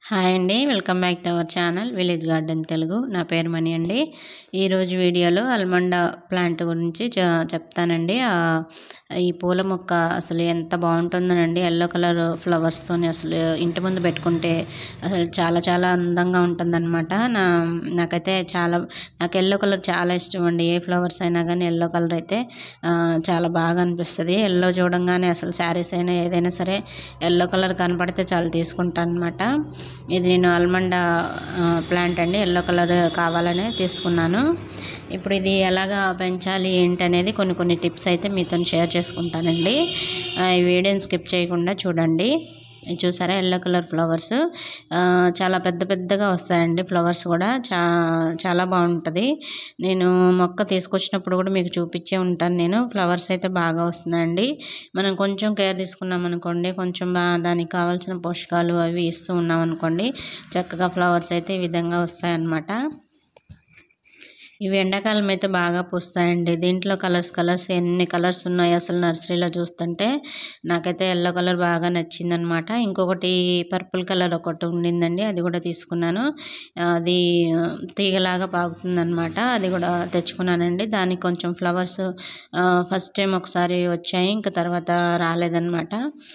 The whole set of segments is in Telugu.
హాయ్ అండి welcome back to our channel village garden Telugu నా పేరు మణి అండి ఈరోజు వీడియోలో అల్మండా ప్లాంట్ గురించి చె- చెప్తానండి ఆ, ఈ పూల మొక్క అసలు ఎంత బాగుంటుందోనండి ఎల్లో కలర్ ఫ్లవర్స్తోని అసలు ఇంటి ముందు పెట్టుకుంటే అసలు చాలా చాలా అందంగా ఉంటుందన్నమాట నా నాకైతే చాలా నాకు ఎల్లో కలర్ చాలా ఇష్టం అండి ఏ ఫ్లవర్స్ అయినా కానీ ఎల్లో కలర్ అయితే ఆ, చాలా బాగా అనిపిస్తుంది ఎల్లో చూడంగానే అసలు శారీస్ అయినా ఏదైనా సరే ఎల్లో కలర్ కనపడితే చాలా తీసుకుంటాను అనమాట ఇది నేను ఆల్మండా ప్లాంట్ అండి ఎల్లో కలర్ కావాలనే తీసుకున్నాను ఇప్పుడు ఇది ఎలాగా పెంచాలి ఏంటి అనేది కొన్ని కొన్ని టిప్స్ అయితే మీతో షేర్ చేసుకుంటానండి ఆ, ఈ వీడియోని స్కిప్ చేయకుండా చూడండి ఇది చూసారా ఎల్లో కలర్ ఫ్లవర్స్ చాలా పెద్ద పెద్దగా వస్తాయండి ఫ్లవర్స్ కూడా చా చాలా బాగుంటుంది నేను మొక్క తీసుకొచ్చినప్పుడు కూడా మీకు చూపించే ఉంటాను నేను ఫ్లవర్స్ అయితే బాగా వస్తున్నాయండి మనం కొంచెం కేర్ తీసుకున్నాం అనుకోండి కొంచెం బా దానికి కావాల్సిన పోషకాలు అవి ఇస్తూ ఉన్నాం అనుకోండి చక్కగా ఫ్లవర్స్ అయితే ఈ విధంగా వస్తాయన్నమాట ఇవి ఎండాకాలం అయితే బాగా పూస్తాయండి దీంట్లో కలర్స్ కలర్స్ ఎన్ని కలర్స్ ఉన్నాయో అసలు నర్సరీలో చూస్తుంటే నాకైతే ఎల్లో కలర్ బాగా నచ్చిందనమాట ఇంకొకటి పర్పుల్ కలర్ ఒకటి ఉండిందండి అది కూడా తీసుకున్నాను అది తీగలాగా పాకుతుందనమాట అది కూడా తెచ్చుకున్నానండి దానికి కొంచెం ఫ్లవర్స్ ఫస్ట్ టైం ఒకసారి వచ్చాయి ఇంకా తర్వాత రాలేదన్నమాట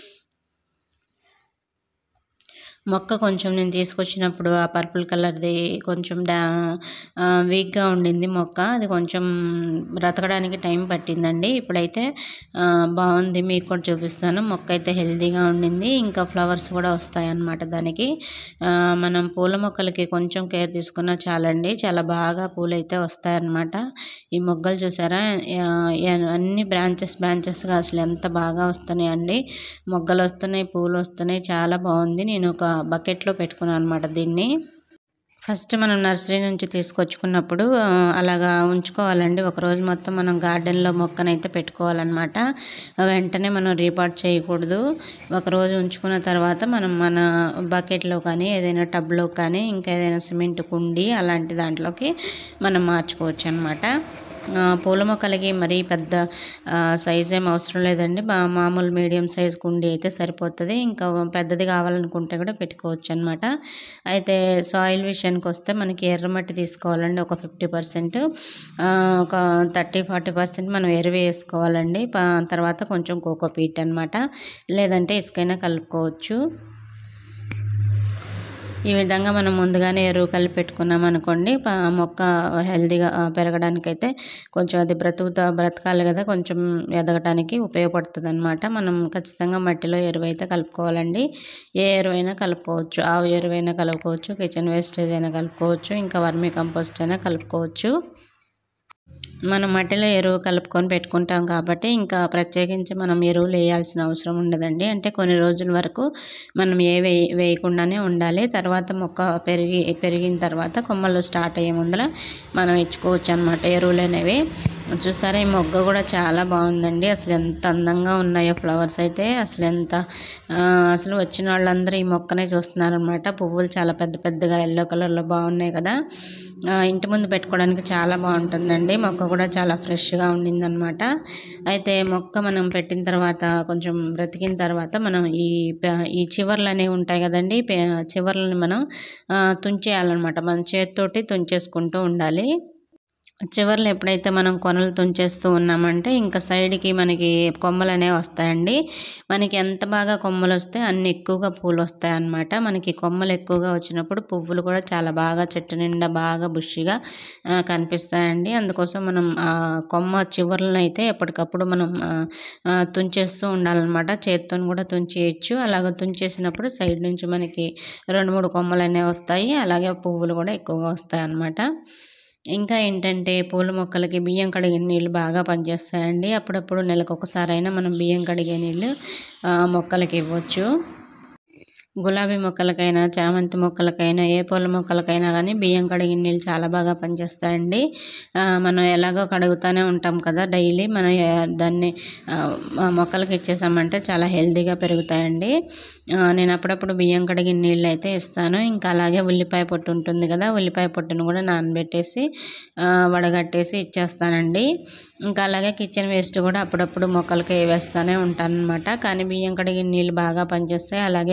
మొక్క కొంచెం నేను తీసుకొచ్చినప్పుడు ఆ పర్పుల్ కలర్ది కొంచెం డా ఆ, వీక్గా ఉండింది మొక్క అది కొంచెం బ్రతకడానికి టైం పట్టిందండి ఇప్పుడైతే ఆ, బాగుంది మీకు కూడా చూపిస్తాను మొక్క అయితే హెల్తీగా ఉండింది ఇంకా ఫ్లవర్స్ కూడా వస్తాయి అన్నమాట దానికి ఆ, మనం పూల మొక్కలకి కొంచెం కేర్ తీసుకున్నా చాలండి చాలా బాగా పూలు అయితే వస్తాయన్నమాట ఈ మొగ్గలు చూసారా ఆ, ఆ, అన్ని బ్రాంచెస్ బ్రాంచెస్గా అసలు ఎంత బాగా వస్తున్నాయండి మొగ్గలు వస్తున్నాయి పూలు వస్తున్నాయి చాలా బాగుంది నేను ఒక బకెట్లో పెట్టుకున్నాను అనమాట దీన్ని ఫస్ట్ మనం నర్సరీ నుంచి తీసుకొచ్చుకున్నప్పుడు ఆ, అలాగా ఉంచుకోవాలండి ఒక రోజు మొత్తం మనం గార్డెన్లో మొక్కనైతే పెట్టుకోవాలన్నమాట వెంటనే మనం రీపాట్ చేయకూడదు ఒక రోజు ఉంచుకున్న తర్వాత మనం మన బకెట్లో కానీ ఏదైనా టబ్లో కానీ ఇంకా ఏదైనా సిమెంట్ కుండి అలాంటి దాంట్లోకి మనం మార్చుకోవచ్చు అనమాట పూల మొక్కలకి మరీ పెద్ద సైజ్ ఏం అవసరం లేదండి మా- మామూలు మీడియం సైజ్ కుండి అయితే సరిపోతుంది ఇంకా పెద్దది కావాలనుకుంటే కూడా పెట్టుకోవచ్చు అనమాట అయితే సాయిల్ విషయానికి వస్తే మనకి ఎర్రమట్టి తీసుకోవాలండి ఒక ఫిఫ్టీ పర్సెంట్ ఒక థర్టీ ఫార్టీ పర్సెంట్ మనం ఎరువు వేసుకోవాలండి ప- తర్వాత కొంచెం కోకోపీట్ అనమాట లేదంటే ఇసుకైనా కలుపుకోవచ్చు ఈ విధంగా మనం ముందుగానే ఎరువు కలిపి పెట్టుకున్నాం అనుకోండి ప- మొక్క హెల్తీగా పెరగడానికైతే కొంచెం అది బ్రతుకుతా బ్రతకాలి కదా కొంచెం ఎదగటానికి ఉపయోగపడుతుంది అనమాట మనం ఖచ్చితంగా మట్టిలో ఎరువు అయితే కలుపుకోవాలండి ఏ ఎరువైనా కలుపుకోవచ్చు ఆవు ఎరువైనా కలుపుకోవచ్చు కిచెన్ వేస్టేజ్ అయినా కలుపుకోవచ్చు ఇంకా వర్మీ కంపోస్ట్ అయినా కలుపుకోవచ్చు మనం మట్టిలో ఎరువు కలుపుకొని పెట్టుకుంటాం కాబట్టి ఇంకా ప్రత్యేకించి మనం ఎరువులు వేయాల్సిన అవసరం ఉండదండి అంటే కొన్ని రోజుల వరకు మనం ఏ వేయ వేయకుండానే ఉండాలి తర్వాత మొక్క పెరిగి పెరిగిన తర్వాత కొమ్మలు స్టార్ట్ అయ్యే ముందర మనం ఇచ్చుకోవచ్చు అనమాట ఎరువులు అనేవి చూసారా ఈ మొగ్గ కూడా చాలా బాగుందండి అసలు ఎంత అందంగా ఉన్నాయో ఫ్లవర్స్ అయితే అసలు ఎంత ఆ, అసలు వచ్చిన వాళ్ళందరూ ఈ మొక్కనే చూస్తున్నారనమాట పువ్వులు చాలా పెద్ద పెద్దగా ఎల్లో కలర్లో బాగున్నాయి కదా ఆ, ఇంటి ముందు పెట్టుకోవడానికి చాలా బాగుంటుందండి మొక్క కూడా చాలా ఫ్రెష్గా ఉండిందనమాట అయితే మొక్క మనం పెట్టిన తర్వాత కొంచెం బ్రతికిన తర్వాత మనం ఈ ప- ఈ చివర్లు అనేవి ఉంటాయి కదండి పే- చివర్లని మనం ఆ, తుంచేయాలన్నమాట మన చేతితోటి తుంచేసుకుంటూ ఉండాలి చివర్లు ఎప్పుడైతే మనం కొనలు తుంచేస్తూ ఉన్నామంటే ఇంకా సైడ్కి మనకి కొమ్మలు అనేవి వస్తాయండి మనకి ఎంత బాగా కొమ్మలు వస్తే అన్ని ఎక్కువగా పూలు వస్తాయి అన్నమాట మనకి కొమ్మలు ఎక్కువగా వచ్చినప్పుడు పువ్వులు కూడా చాలా బాగా చెట్టు నిండా బాగా బుషిగా ఆ, కనిపిస్తాయండి అందుకోసం మనం ఆ కొమ్మ చివర్లను అయితే ఎప్పటికప్పుడు మనం ఆ, ఆ, తుంచేస్తూ ఉండాలన్నమాట చేతితో కూడా తుంచేయచ్చు అలాగ తుంచేసినప్పుడు సైడ్ నుంచి మనకి రెండు మూడు కొమ్మలు అనేవి వస్తాయి అలాగే పువ్వులు కూడా ఎక్కువగా వస్తాయి అన్నమాట ఇంకా ఏంటంటే పూల మొక్కలకి బియ్యం కడిగే నీళ్ళు బాగా పనిచేస్తాయండి అప్పుడప్పుడు నెలకు ఒకసారైనా మనం బియ్యం కడిగే నీళ్ళు ఆ, మొక్కలకి ఇవ్వచ్చు గులాబీ మొక్కలకైనా చామంతి మొక్కలకైనా ఏ పూల మొక్కలకైనా కానీ బియ్యం కడిగిన నీళ్ళు చాలా బాగా పనిచేస్తాయండి ఆ, మనం ఎలాగో కడుగుతూనే ఉంటాం కదా డైలీ మనం ఏ- దాన్ని ఆ, ఆ మొక్కలకి ఇచ్చేసామంటే చాలా హెల్తీగా పెరుగుతాయండి ఆ, నేను అప్పుడప్పుడు బియ్యం కడిగిన నీళ్ళు అయితే ఇస్తాను ఇంకా అలాగే ఉల్లిపాయ పొట్టు ఉంటుంది కదా ఉల్లిపాయ పొట్టును కూడా నానబెట్టేసి ఆ, వడగట్టేసి ఇచ్చేస్తానండి ఇంకా అలాగే కిచెన్ వేస్ట్ కూడా అప్పుడప్పుడు మొక్కలకి వేస్తూనే ఉంటాను అనమాట కానీ బియ్యం కడిగిన నీళ్ళు బాగా పనిచేస్తాయి అలాగే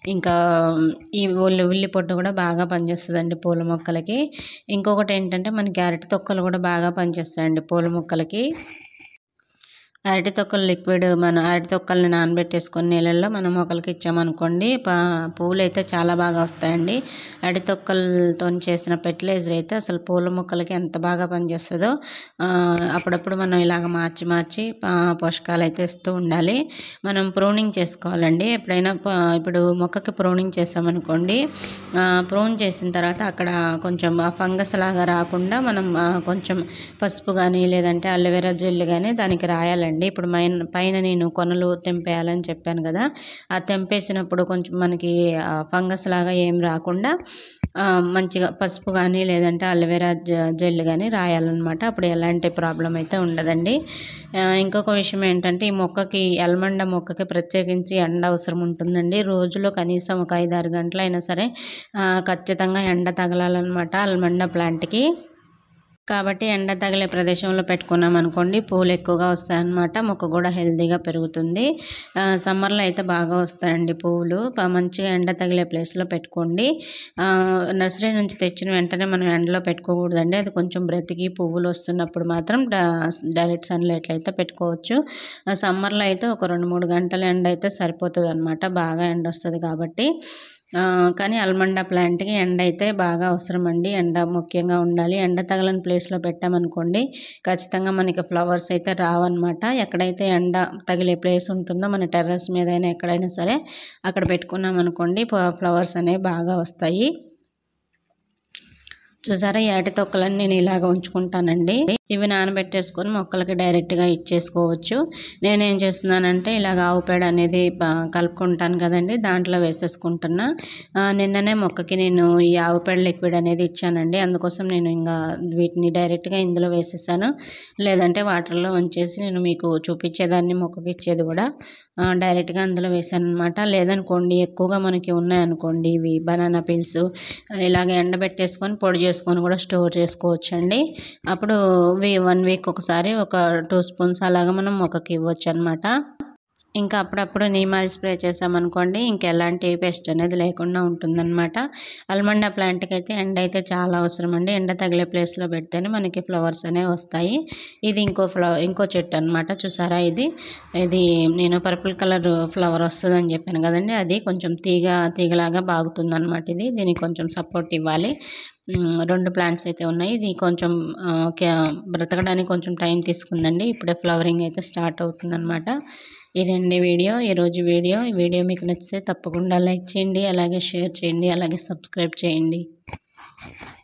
ఇంకా ఈ ఉల్లి ఉల్లి పొట్టు కూడా బాగా పనిచేస్తుందండి పూల మొక్కలకి ఇంకొకటి ఏంటంటే మనకి అరటి తొక్కలు కూడా బాగా పనిచేస్తాయండి పూల మొక్కలకి అరటి తొక్కలు లిక్విడ్ మన అరటి తొక్కల్ని నానబెట్టేసుకొని నీళ్ళల్లో మనం మొక్కలకి ఇచ్చామనుకోండి ప పూలు అయితే చాలా బాగా వస్తాయండి అరటి తొక్కలతో చేసిన ఫెర్టిలైజర్ అయితే అసలు పూల మొక్కలకి ఎంత బాగా పనిచేస్తుందో ఆ, అప్పుడప్పుడు మనం ఇలాగ మార్చి మార్చి ఆ, పోషకాలు అయితే ఇస్తూ ఉండాలి మనం ప్రూనింగ్ చేసుకోవాలండి ఎప్పుడైనా ప- ఇప్పుడు మొక్కకి ప్రూనింగ్ చేసామనుకోండి ప్రూన్ చేసిన తర్వాత అక్కడ కొంచెం ఆ ఫంగస్ లాగా రాకుండా మనం ఆ, కొంచెం పసుపు కానీ లేదంటే అలోవెరా జెల్ కానీ దానికి రాయాలండి ఇప్పుడు మైన పైన నేను కొనలు తెంపేయాలని చెప్పాను కదా ఆ తెంపేసినప్పుడు కొంచెం మనకి ఫంగస్ లాగా ఏం రాకుండా ఆ, మంచిగా పసుపు కానీ లేదంటే అలోవెరా జ- జెల్ కానీ రాయాలన్నమాట అప్పుడు ఎలాంటి ప్రాబ్లం అయితే ఉండదండి ఆ, ఇంకొక విషయం ఏంటంటే ఈ మొక్కకి ఎల్మండ మొక్కకి ప్రత్యేకించి ఎండ అవసరం ఉంటుందండి రోజులో కనీసం ఒక ఐదు ఆరు గంటలైనా సరే ఆ, ఖచ్చితంగా ఎండ తగలాలన్నమాట అల్మండ ప్లాంట్కి కాబట్టి ఎండ తగిలే ప్రదేశంలో పెట్టుకున్నాం అనుకోండి పూలు ఎక్కువగా వస్తాయన్నమాట మొక్క కూడా హెల్తీగా పెరుగుతుంది ఆ, సమ్మర్లో అయితే బాగా వస్తాయండి పువ్వులు ప- మంచిగా ఎండ తగిలే ప్లేస్లో పెట్టుకోండి ఆ, నర్సరీ నుంచి తెచ్చిన వెంటనే మనం ఎండలో పెట్టుకోకూడదండి అది కొంచెం బ్రతికి పువ్వులు వస్తున్నప్పుడు మాత్రం డా- డైరెక్ట్ సన్లైట్లో అయితే పెట్టుకోవచ్చు ఆ, సమ్మర్లో అయితే ఒక రెండు మూడు గంటల ఎండ అయితే సరిపోతుంది అనమాట బాగా ఎండ వస్తుంది కాబట్టి ఆ, కానీ అల్మండా ప్లాంట్కి ఎండ అయితే బాగా అవసరం అండి ఎండ ముఖ్యంగా ఉండాలి ఎండ తగలని ప్లేస్లో పెట్టామనుకోండి ఖచ్చితంగా మనకి ఫ్లవర్స్ అయితే రావన్నమాట ఎక్కడైతే ఎండ తగిలే ప్లేస్ ఉంటుందో మన టెర్రస్ మీద అయినా ఎక్కడైనా సరే అక్కడ పెట్టుకున్నాం అనుకోండి ఫ్లవర్స్ అనేవి బాగా వస్తాయి చూసారా ఈ ఏటి తొక్కలన్నీ నేను ఇలాగ ఉంచుకుంటానండి ఇవి నానబెట్టేసుకొని మొక్కలకి డైరెక్ట్గా ఇచ్చేసుకోవచ్చు నేనేం చేస్తున్నానంటే ఇలాగ ఆవు పేడ అనేది ప- కలుపుకుంటాను కదండి దాంట్లో వేసేసుకుంటున్నా ఆ, నిన్ననే మొక్కకి నేను ఈ ఆవు పేడ లిక్విడ్ అనేది ఇచ్చానండి అందుకోసం నేను ఇంకా వీటిని డైరెక్ట్గా ఇందులో వేసేసాను లేదంటే వాటర్లో ఉంచేసి నేను మీకు చూపించేదాన్ని మొక్కకి ఇచ్చేది కూడా ఆ, డైరెక్ట్గా అందులో వేసాను అనమాట లేదనుకోండి ఎక్కువగా మనకి ఉన్నాయనుకోండి ఇవి బనానా పీల్స్ ఇలాగ ఎండబెట్టేసుకొని పొడి చేసుకొని కూడా స్టోర్ చేసుకోవచ్చు అండి అప్పుడు వన్ వీక్ ఒకసారి ఒక టూ స్పూన్స్ అలాగా మనం మొక్కకి ఇవ్వచ్చు అనమాట ఇంకా అప్పుడప్పుడు నీమాయిల్ స్ప్రే చేసామనుకోండి ఇంకెలాంటి పెస్ట్ అనేది లేకుండా ఉంటుందన్నమాట అల్మండా ప్లాంట్కి అయితే ఎండ అయితే చాలా అవసరం అండి ఎండ తగిలే ప్లేస్లో పెడితేనే మనకి ఫ్లవర్స్ అనేవి వస్తాయి ఇది ఇంకో ఫ్లవర్ ఇంకో చెట్టు అనమాట చూసారా ఇది ఇది నేను పర్పుల్ కలర్ ఫ్లవర్ వస్తుందని చెప్పాను కదండి అది కొంచెం తీగ తీగలాగా బాగుతుంది అనమాట ఇది దీనికి కొంచెం సపోర్ట్ ఇవ్వాలి మ్, రెండు ప్లాంట్స్ అయితే ఉన్నాయి ఇది కొంచెం ఆ, కే- బ్రతకడానికి కొంచెం టైం తీసుకుందండి ఇప్పుడే ఫ్లవరింగ్ అయితే స్టార్ట్ అవుతుందన్నమాట ఇదండి వీడియో ఈరోజు వీడియో ఈ వీడియో మీకు నచ్చితే తప్పకుండా లైక్ చేయండి అలాగే షేర్ చేయండి అలాగే సబ్స్క్రైబ్ చేయండి